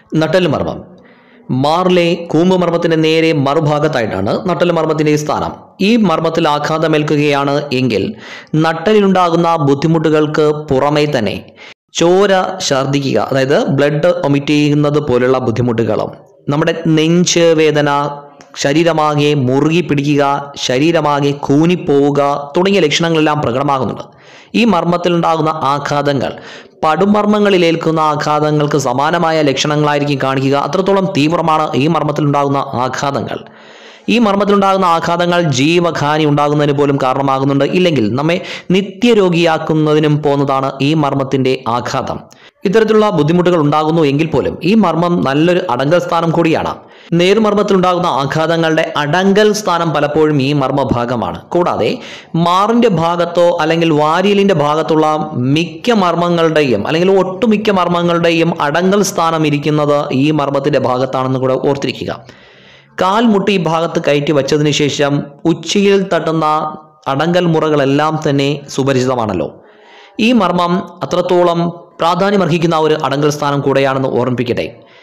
നട്ടല് മർമ്മം മാറിലെ കൂമ്പ് മർമ്മത്തിന്റെ നേരെ മറുഭാഗത്തായിട്ടാണ് നട്ടല് മർമ്മത്തിന്റെ സ്ഥാനം ഈ മർമ്മത്തിൽ ആഘാതമേൽക്കുകയാണ് എങ്കിൽ നട്ടലിലുണ്ടാകുന്ന ബുദ്ധിമുട്ടുകൾക്ക് പുറമേ തന്നെ ചോര ഛർദ്ദിക്കുക അതായത് ബ്ലഡ് ഒമിറ്റ് ചെയ്യുന്നത് പോലുള്ള ബുദ്ധിമുട്ടുകളും നമ്മുടെ നെഞ്ച് വേദന ശരീരമാകെ മുറുകി പിടിക്കുക ശരീരമാകെ കൂനിപ്പോവുക തുടങ്ങിയ ലക്ഷണങ്ങളെല്ലാം പ്രകടമാകുന്നുണ്ട് ഈ മർമ്മത്തിലുണ്ടാകുന്ന ആഘാതങ്ങൾ പടുമർമ്മങ്ങളിൽ ഏൽക്കുന്ന ആഘാതങ്ങൾക്ക് സമാനമായ ലക്ഷണങ്ങളായിരിക്കും കാണിക്കുക അത്രത്തോളം തീവ്രമാണ് ഈ മർമ്മത്തിലുണ്ടാകുന്ന ആഘാതങ്ങൾ ഈ മർമ്മത്തിലുണ്ടാകുന്ന ആഘാതങ്ങൾ ജീവഹാനി ഉണ്ടാകുന്നതിന് പോലും കാരണമാകുന്നുണ്ട് ഇല്ലെങ്കിൽ നമ്മെ നിത്യരോഗിയാക്കുന്നതിനും പോകുന്നതാണ് ഈ മർമ്മത്തിന്റെ ആഘാതം ഇത്തരത്തിലുള്ള ബുദ്ധിമുട്ടുകൾ ഉണ്ടാകുന്നു എങ്കിൽ പോലും ഈ മർമ്മം നല്ലൊരു അടങ്കൽ സ്ഥാനം കൂടിയാണ് നേർമർമ്മത്തിലുണ്ടാകുന്ന ആഘാതങ്ങളുടെ അടങ്കൽ സ്ഥാനം പലപ്പോഴും ഈ മർമ്മഭാഗമാണ് കൂടാതെ മാറിന്റെ ഭാഗത്തോ അല്ലെങ്കിൽ വാരിയലിന്റെ ഭാഗത്തുള്ള മിക്ക മർമ്മങ്ങളുടെയും അല്ലെങ്കിൽ ഒട്ടുമിക്ക മർമ്മങ്ങളുടെയും അടങ്കൽ സ്ഥാനം ഇരിക്കുന്നത് ഈ മർമ്മത്തിന്റെ ഭാഗത്താണെന്ന് കൂടെ ഓർത്തിരിക്കുക കാൽ മുട്ടി ഈ ഭാഗത്ത് കയറ്റി വച്ചതിന് ശേഷം ഉച്ചിയിൽ തട്ടുന്ന അടങ്കൽ മുറകളെല്ലാം തന്നെ സുപരിചിതമാണല്ലോ ഈ മർമ്മം അത്രത്തോളം പ്രാധാന്യമർഹിക്കുന്ന ഒരു അടങ്കൽ സ്ഥാനം കൂടെയാണെന്ന് ഓർമ്മിപ്പിക്കട്ടെ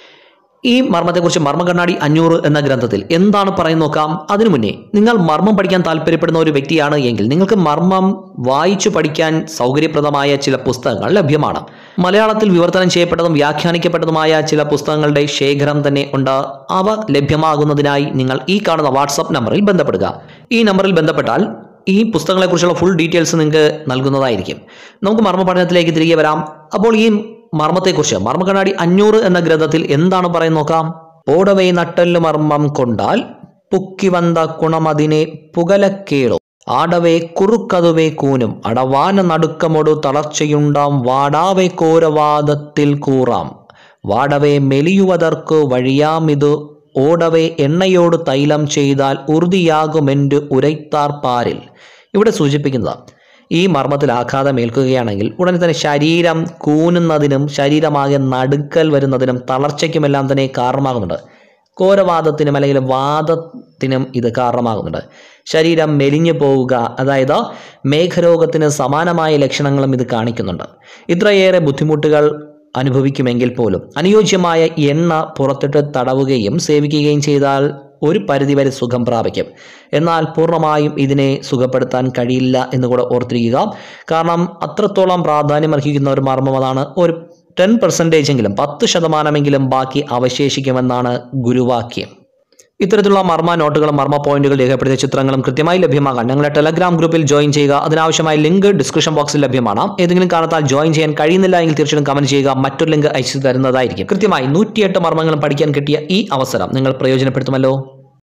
ഈ മർമ്മത്തെക്കുറിച്ച് മർമ്മകണ്ണാടി അഞ്ഞൂറ് എന്ന ഗ്രന്ഥത്തിൽ എന്താണ് പറയുന്നത് നോക്കാം അതിനു മുന്നേ നിങ്ങൾ മർമ്മം പഠിക്കാൻ താല്പര്യപ്പെടുന്ന ഒരു വ്യക്തിയാണ് എങ്കിൽ നിങ്ങൾക്ക് മർമ്മം വായിച്ചു പഠിക്കാൻ സൗകര്യപ്രദമായ ചില പുസ്തകങ്ങൾ ലഭ്യമാണ് മലയാളത്തിൽ വിവർത്തനം ചെയ്യപ്പെട്ടതും വ്യാഖ്യാനിക്കപ്പെട്ടതുമായ ചില പുസ്തകങ്ങളുടെ ശേഖരം തന്നെ ഉണ്ട് അവ ലഭ്യമാകുന്നതിനായി നിങ്ങൾ ഈ കാണുന്ന വാട്സപ്പ് നമ്പറിൽ ബന്ധപ്പെടുക ഈ നമ്പറിൽ ബന്ധപ്പെട്ടാൽ ഈ പുസ്തകങ്ങളെക്കുറിച്ചുള്ള ഫുൾ ഡീറ്റെയിൽസ് നിങ്ങൾക്ക് നൽകുന്നതായിരിക്കും നമുക്ക് മർമ്മ പഠനത്തിലേക്ക് തിരികെ വരാം അപ്പോൾ ഈ മർമ്മത്തെക്കുറിച്ച് മർമ്മക്കണ്ണാടി അഞ്ഞൂറ് എന്ന ഗ്രന്ഥത്തിൽ എന്താണ് പറയുന്നത് നോക്കാം ഓടവേ നട്ടല്ലു മർമ്മം കൊണ്ടാൽ പുക്കി വന്ന കുണമതിനെ പുകലക്കേളു ആടവേ കുറുക്കതുവേ കൂനും അടവാന നടുക്കമൊടു തളർച്ചയുണ്ടാം വാടാവേ കോരവാദത്തിൽ കൂറാം വാടവേ മെലിയുവതർക്ക് വഴിയാമിതു ഓടവേ എണ്ണയോട് തൈലം ചെയ്താൽ ഉറുതിയാകുമെൻ്റെ ഉരൈത്താർ പാരിൽ ഇവിടെ സൂചിപ്പിക്കുന്നത് ഈ മർമ്മത്തിൽ ആഘാതം ഏൽക്കുകയാണെങ്കിൽ ഉടനെ തന്നെ ശരീരം കൂനുന്നതിനും ശരീരമാകെ നടുക്കൽ വരുന്നതിനും തളർച്ചയ്ക്കുമെല്ലാം തന്നെ കാരണമാകുന്നുണ്ട് ഘോരവാദത്തിനും അല്ലെങ്കിൽ വാദത്തിനും ഇത് കാരണമാകുന്നുണ്ട് ശരീരം മെലിഞ്ഞു പോവുക അതായത് മേഘരോഗത്തിന് സമാനമായ ലക്ഷണങ്ങളും ഇത് കാണിക്കുന്നുണ്ട് ഇത്രയേറെ ബുദ്ധിമുട്ടുകൾ അനുഭവിക്കുമെങ്കിൽ പോലും അനുയോജ്യമായ എണ്ണ പുറത്തിട്ട് തടവുകയും സേവിക്കുകയും ചെയ്താൽ ഒരു പരിധിവരെ സുഖം പ്രാപിക്കും എന്നാൽ പൂർണ്ണമായും ഇതിനെ സുഖപ്പെടുത്താൻ കഴിയില്ല എന്ന് കൂടെ ഓർത്തിരിക്കുക കാരണം അത്രത്തോളം പ്രാധാന്യം അർഹിക്കുന്ന ഒരു മർമ്മം അതാണ് ഒരു ടെൻ പെർസെൻറ്റേജ് എങ്കിലും പത്ത് ശതമാനമെങ്കിലും ബാക്കി അവശേഷിക്കുമെന്നാണ് ഗുരുവാക്യം ഇത്തരത്തിലുള്ള മർമ്മ നോട്ടുകളും മർമ്മ പോയിന്റുകൾ രേഖപ്പെടുത്തിയ ചിത്രങ്ങളും കൃത്യമായി ലഭ്യമാകാൻ ഞങ്ങളുടെ ടെലഗ്രാം ഗ്രൂപ്പിൽ ജോയിൻ ചെയ്യുക അതിനാവശ്യമായ ലിങ്ക് ഡിസ്ക്രിപ്ഷൻ ബോക്സിൽ ലഭ്യമാണ് ഏതെങ്കിലും കാരണത്താൽ ജോയിൻ ചെയ്യാൻ കഴിയുന്നില്ല എങ്കിൽ തീർച്ചയായും കമന്റ് ചെയ്യുക മറ്റൊരു ലിങ്ക് അയച്ചു തരുന്നതായിരിക്കും കൃത്യമായി നൂറ്റിയെട്ട് മർമ്മങ്ങളും പഠിക്കാൻ കിട്ടിയ ഈ അവസരം നിങ്ങൾ പ്രയോജനപ്പെടുത്തുമല്ലോ